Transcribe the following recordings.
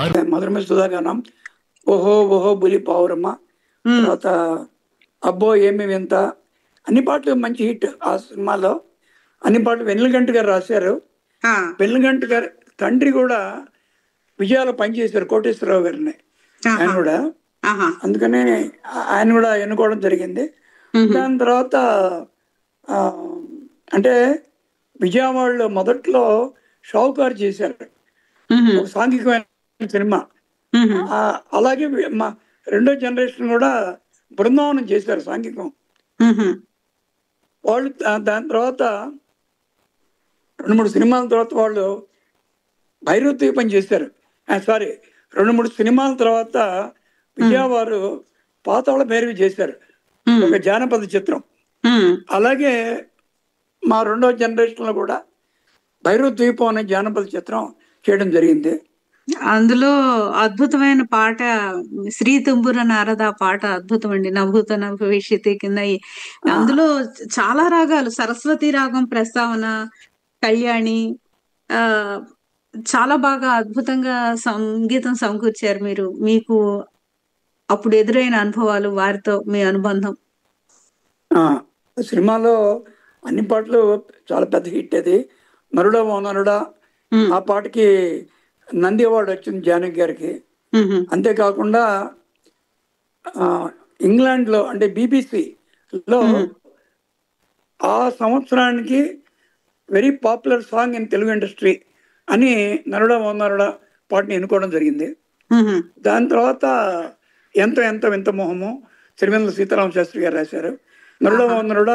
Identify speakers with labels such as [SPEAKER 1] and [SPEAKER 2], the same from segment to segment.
[SPEAKER 1] మధురమ సుధాగానం ఓహో ఓహో బులి పావురమ్మ
[SPEAKER 2] ఉమ్,
[SPEAKER 1] తర్వాత అబ్బో ఏమి వింత అన్ని పాటలు మంచి హిట్ ఆ సినిమాలో అన్ని పాటలు వెన్నెలగంట గారు రాశారు
[SPEAKER 2] ఆ,
[SPEAKER 1] వెన్నెలగంట గారి తండ్రి కూడా విజయాలు పనిచేశారు కోటేశ్వరరావు గారిని ఆయన
[SPEAKER 2] ఆహా,
[SPEAKER 1] కూడా
[SPEAKER 2] ఆహా,
[SPEAKER 1] అందుకనే ఆ- ఆయన కూడా ఎన్నుకోవడం జరిగింది
[SPEAKER 2] ఉహు,
[SPEAKER 1] దాని తర్వాత ఆ, అంటే విజయవాడలో మొదట్లో షావుకారు చేశారు
[SPEAKER 2] ఉహు,
[SPEAKER 1] ఒక సాంఘికమైన సినిమా
[SPEAKER 2] ఉహు,
[SPEAKER 1] ఆ, అలాగే వి- మా రెండో జనరేషన్ కూడా బృందావనం చేశారు సాంఘికం
[SPEAKER 2] ఉహు,
[SPEAKER 1] వాళ్ళు దా- దాని తర్వాత రెండు మూడు సినిమాల తర్వాత వాళ్ళు భైరవ దీపం చేశారు సారీ రెండు మూడు సినిమాల తర్వాత విజయవారు పాతాళ భైరవి చేశారు
[SPEAKER 2] ఉమ్,
[SPEAKER 1] ఒక జానపద చిత్రం
[SPEAKER 2] ఉమ్,
[SPEAKER 1] అలాగే మా రెండో జనరేషన్లో కూడా భైరవ ద్వీపం అనే జానపద చిత్రం చేయడం జరిగింది
[SPEAKER 2] అందులో అద్భుతమైన పాట శ్రీ తుంబుర నారద పాట అద్భుతం అండి నభూత భవిష్యత్తు కింద ఈ- అందులో చాలా రాగాలు సరస్వతి రాగం ప్రస్తావన కళ్యాణి ఆ చాలా బాగా అద్భుతంగా సంగీతం సమకూర్చారు మీరు మీకు అప్పుడు ఎదురైన అనుభవాలు వారితో మీ అనుబంధం
[SPEAKER 1] ఆ, సినిమాలో అన్ని పాటలు చాలా పెద్ద హిట్ అది నరుడా ఓ నరుడా
[SPEAKER 2] ఉమ్,
[SPEAKER 1] ఆ పాటకి నంది అవార్డు వచ్చింది జానకి గారికి
[SPEAKER 2] ఉహు,
[SPEAKER 1] అంతేకాకుండా ఆ, ఇంగ్లాండ్లో అంటే బీబీసీలో ఆ సంవత్సరానికి very popular song in Telugu industry అని నరుడా ఓ నరుడా పాటని ఎన్నుకోవడం జరిగింది
[SPEAKER 2] ఉహు,
[SPEAKER 1] దాని తర్వాత ఎంత ఎంత వింత మొహము సిరివెన్నెల సీతారామ శాస్త్రి గారు రాశారు నరుడ నరుడ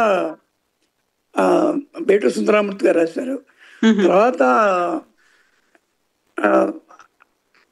[SPEAKER 1] బేటు సుందరామూర్తి గారు రాశారు
[SPEAKER 2] ఉహు,
[SPEAKER 1] తర్వాత ఆ,